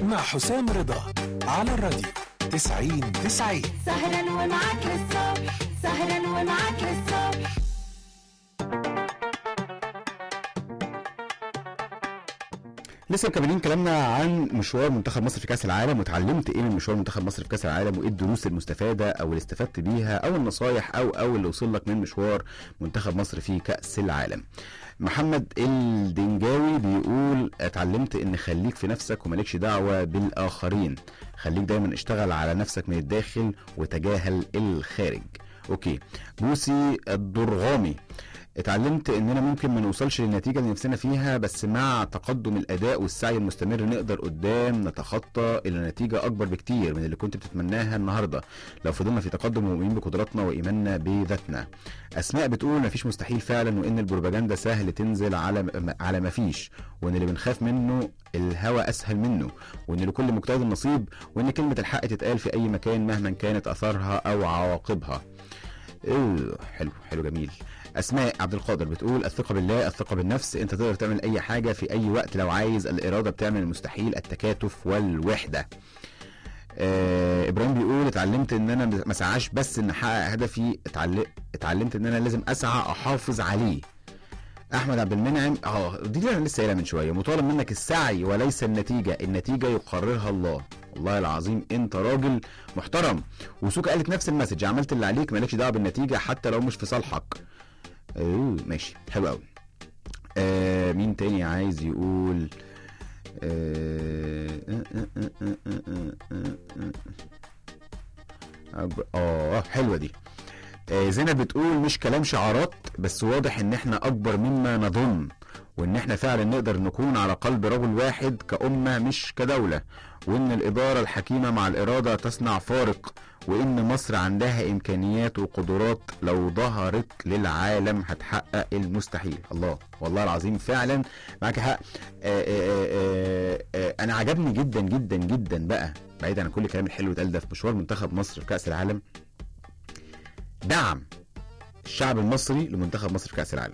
مع حسام رضا على الراديو 90 90 سهرا ومعاك للصبح سهرا ومعاك للصبح لسه مكملين كلامنا عن مشوار منتخب مصر في كاس العالم واتعلمت ايه من مشوار منتخب مصر في كاس العالم وايه الدروس المستفاده او اللي استفدت بيها او النصايح او او اللي وصل لك من مشوار منتخب مصر في كاس العالم محمد الدنجاوي بيقول اتعلمت ان خليك في نفسك ومالكش دعوه بالاخرين خليك دايما اشتغل على نفسك من الداخل وتجاهل الخارج اوكي بوسي الدرغامي اتعلمت اننا ممكن ما نوصلش للنتيجه اللي نفسنا فيها بس مع تقدم الاداء والسعي المستمر نقدر قدام نتخطى الى نتيجه اكبر بكتير من اللي كنت بتتمناها النهارده لو فضلنا في تقدم ومؤمنين بقدراتنا وايماننا بذاتنا اسماء بتقول مفيش مستحيل فعلا وان البروباجندا سهل تنزل على على مفيش وان اللي بنخاف منه الهوى اسهل منه وان لكل مجتهد نصيب وان كلمه الحق تتقال في اي مكان مهما كانت اثارها او عواقبها إيه، حلو حلو جميل اسماء عبد القادر بتقول الثقه بالله الثقه بالنفس انت تقدر تعمل اي حاجه في اي وقت لو عايز الاراده بتعمل المستحيل التكاتف والوحده آه ابراهيم بيقول اتعلمت ان انا ما اسعاش بس ان احقق هدفي اتعل- اتعلمت ان انا لازم اسعى احافظ عليه احمد عبد المنعم اه دي اللي انا لسه قايلها من شويه مطالب منك السعي وليس النتيجه النتيجه يقررها الله والله العظيم انت راجل محترم وسوكا قالت نفس المسج عملت اللي عليك مالكش دعوه بالنتيجه حتى لو مش في صالحك اوه ماشي حلو قوي آه مين تاني عايز يقول آه آه آه آه آه آه آه آه. اه حلوه دي آه، زينب بتقول مش كلام شعارات بس واضح ان احنا اكبر مما نظن وان احنا فعلا نقدر نكون على قلب رجل واحد كأمة مش كدولة وان الادارة الحكيمة مع الارادة تصنع فارق وان مصر عندها امكانيات وقدرات لو ظهرت للعالم هتحقق المستحيل الله والله العظيم فعلا معاك حق آه، آه، آه، آه، انا عجبني جدا جدا جدا بقى بعيد عن كل الكلام الحلو اللي اتقال ده في مشوار منتخب مصر في كأس العالم دعم الشعب المصري لمنتخب مصر في كأس العالم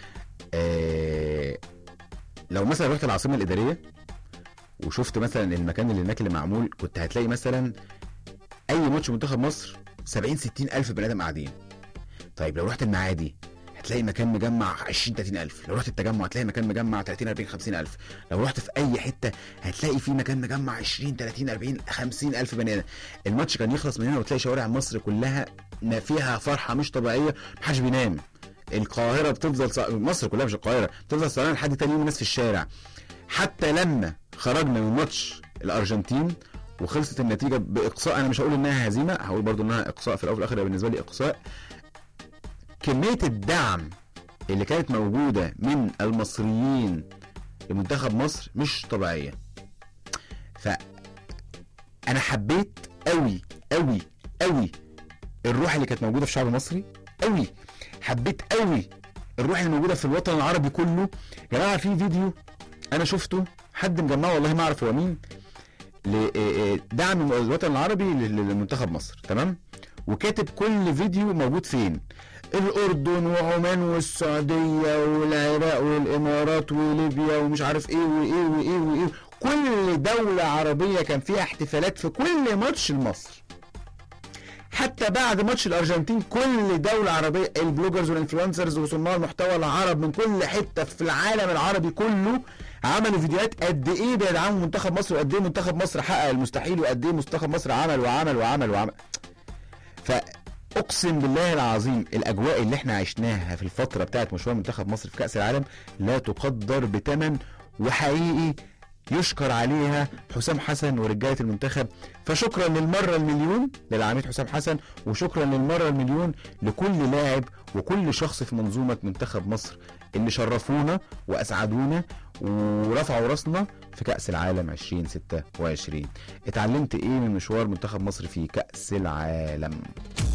آه لو مثلا رحت العاصمة الإدارية وشفت مثلا المكان اللي هناك اللي معمول كنت هتلاقي مثلا أي ماتش منتخب مصر 70 60 ألف بني آدم قاعدين طيب لو رحت المعادي هتلاقي مكان مجمع 20 30 ألف لو رحت التجمع هتلاقي مكان مجمع 30 40 50 ألف لو رحت في أي حتة هتلاقي في مكان مجمع 20 30 40 50 ألف بني آدم الماتش كان يخلص من هنا وتلاقي شوارع مصر كلها ما فيها فرحة مش طبيعية محدش بينام القاهرة بتفضل ص... مصر كلها مش القاهرة بتفضل سهرانة لحد تاني يوم الناس في الشارع حتى لما خرجنا من ماتش الأرجنتين وخلصت النتيجة بإقصاء أنا مش هقول إنها هزيمة هقول برضو إنها إقصاء في الأول وفي الآخر هي بالنسبة لي إقصاء كمية الدعم اللي كانت موجودة من المصريين لمنتخب مصر مش طبيعية ف أنا حبيت أوي أوي أوي الروح اللي كانت موجودة في الشعب المصري أوي حبيت أوي الروح اللي موجودة في الوطن العربي كله يا جماعة في فيديو أنا شفته حد مجمعه والله ما أعرف هو مين لدعم الوطن العربي لمنتخب مصر تمام وكاتب كل فيديو موجود فين الاردن وعمان والسعوديه والعراق والامارات وليبيا ومش عارف ايه وايه وايه وايه كل دوله عربيه كان فيها احتفالات في كل ماتش لمصر حتى بعد ماتش الارجنتين كل دوله عربيه البلوجرز والانفلونسرز وصناع المحتوى العرب من كل حته في العالم العربي كله عملوا فيديوهات قد ايه بيدعموا منتخب مصر وقد ايه منتخب مصر حقق المستحيل وقد ايه منتخب مصر عمل وعمل وعمل وعمل فاقسم بالله العظيم الاجواء اللي احنا عشناها في الفتره بتاعت مشوار منتخب مصر في كاس العالم لا تقدر بثمن وحقيقي يشكر عليها حسام حسن ورجاله المنتخب فشكرا للمره المليون للعميد حسام حسن وشكرا للمره المليون لكل لاعب وكل شخص في منظومه منتخب مصر اللي شرفونا واسعدونا ورفعوا راسنا في كاس العالم 2026 اتعلمت ايه من مشوار منتخب مصر في كاس العالم